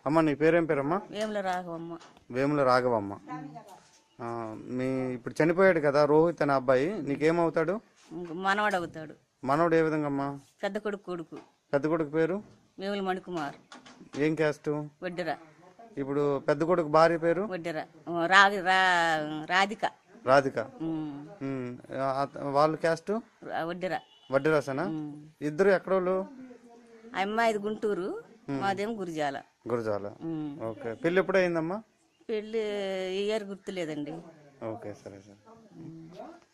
అమ్మ నీ పేరేం పేరమ్మా వేముల రాఘవమ్మ వేముల రాఘవమ్మ ఆ, మీ ఇప్పుడు చనిపోయాడు కదా రోహిత్ అనే అబ్బాయి నీకేమవుతాడు ఇంక మనవడు అవుతాడు మనోడు ఏ విధంగా అమ్మా పెద్ద కొడుకు కొడుకు పెద్ద కొడుకు పేరు వేముల మణికుమార్ ఏం క్యాస్ట్ వడ్డెర ఇప్పుడు పెద్ద కొడుకు భార్య పేరు వడ్డెర రాగి రా రాధిక రాధిక ఉమ్, ఉమ్, ఆ- వాళ్ళ క్యాస్ట్ రా- వడ్డెర వడ్డీరాసనా ఇద్దరు ఎక్కడోళ్ళు ఆ అమ్మాయిది గుంటూరు మాదేమో గురిజాల గురజాల ఉమ్. ఓకే పెళ్ళి ఎప్పుడైందమ్మా పెళ్ళి ఇయర్ గుర్తులేదండి ఓకే సరే సరే